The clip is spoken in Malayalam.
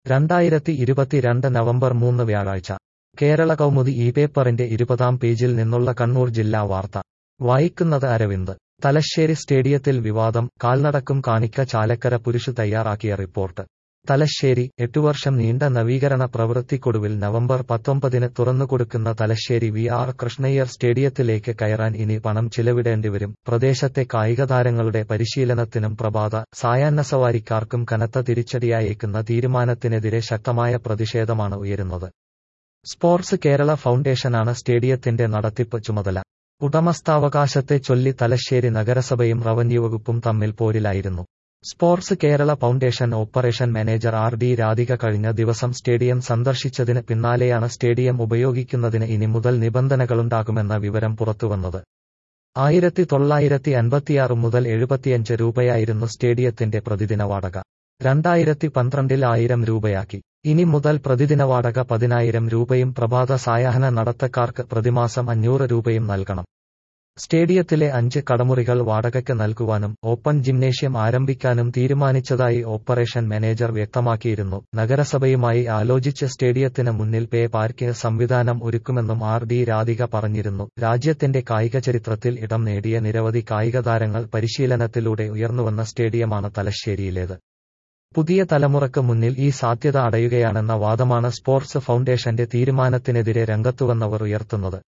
രണ്ടായിരത്തി ഇരുപത്തിരണ്ട് നവംബർ മൂന്ന് വ്യാഴാഴ്ച കേരള കൗമുദി ഈ പേപ്പറിന്റെ ഇരുപതാം പേജിൽ നിന്നുള്ള കണ്ണൂർ ജില്ലാ വാർത്ത വായിക്കുന്നത് അരവിന്ദ് തലശ്ശേരി സ്റ്റേഡിയത്തിൽ വിവാദം കാൽനടക്കും കാണിക്ക ചാലക്കര പുരുഷ് തയ്യാറാക്കിയ റിപ്പോർട്ട് തലശ്ശേരി എട്ടു വർഷം നീണ്ട നവീകരണ പ്രവൃത്തിക്കൊടുവിൽ നവംബർ പത്തൊമ്പതിന് തുറന്നുകൊടുക്കുന്ന തലശ്ശേരി വി ആർ കൃഷ്ണയ്യർ സ്റ്റേഡിയത്തിലേക്ക് കയറാൻ ഇനി പണം ചിലവിടേണ്ടിവരും പ്രദേശത്തെ കായികതാരങ്ങളുടെ പരിശീലനത്തിനും പ്രഭാത സായാഹ്ന സവാരിക്കാർക്കും കനത്ത തിരിച്ചടിയായേക്കുന്ന തീരുമാനത്തിനെതിരെ ശക്തമായ പ്രതിഷേധമാണ് ഉയരുന്നത് സ്പോർട്സ് കേരള ഫൗണ്ടേഷനാണ് സ്റ്റേഡിയത്തിന്റെ നടത്തിപ്പ് ചുമതല ഉടമസ്ഥാവകാശത്തെ ചൊല്ലി തലശ്ശേരി നഗരസഭയും റവന്യൂ വകുപ്പും തമ്മിൽ പോരിലായിരുന്നു sports Kerala foundation operation manager R D Radhika കഴിഞ്ഞ ദിവസം സ്റ്റേഡിയം സന്ദർശിച്ചതിന് പിന്നാലെയാണ് സ്റ്റേഡിയം ഉപയോഗിക്കുന്നതിന് ഇനി മുതൽ നിബന്ധനകളുണ്ടാകുമെന്ന വിവരം പുറത്തുവന്നത് ആയിരത്തി തൊള്ളായിരത്തി അൻപത്തിയാറ് മുതൽ എഴുപത്തിയഞ്ച് രൂപയായിരുന്നു സ്റ്റേഡിയത്തിന്റെ പ്രതിദിന വാടക രണ്ടായിരത്തി പന്ത്രണ്ടിൽ ആയിരം രൂപയാക്കി ഇനി മുതൽ പ്രതിദിന വാടക പതിനായിരം രൂപയും പ്രഭാത സായാഹ്ന നടത്തക്കാർക്ക് പ്രതിമാസം അഞ്ഞൂറ് രൂപയും നൽകണം സ്റ്റേഡിയത്തിലെ അഞ്ച് കടമുറികൾ വാടകയ്ക്ക് നൽകുവാനും ഓപ്പൺ ജിംനേഷ്യം ആരംഭിക്കാനും തീരുമാനിച്ചതായി ഓപ്പറേഷൻ മാനേജർ വ്യക്തമാക്കിയിരുന്നു നഗരസഭയുമായി ആലോചിച്ച് സ്റ്റേഡിയത്തിന് മുന്നിൽ പേ പാർക്കിംഗ് സംവിധാനം ഒരുക്കുമെന്നും ആർ ഡി രാധിക പറഞ്ഞിരുന്നു രാജ്യത്തിന്റെ കായിക ചരിത്രത്തിൽ ഇടം നേടിയ നിരവധി കായിക താരങ്ങൾ പരിശീലനത്തിലൂടെ ഉയർന്നുവന്ന സ്റ്റേഡിയമാണ് തലശ്ശേരിയിലേത് പുതിയ തലമുറക്ക് മുന്നിൽ ഈ സാധ്യത അടയുകയാണെന്ന വാദമാണ് സ്പോർട്സ് ഫൗണ്ടേഷന്റെ തീരുമാനത്തിനെതിരെ രംഗത്തുവന്നവർ ഉയർത്തുന്നത്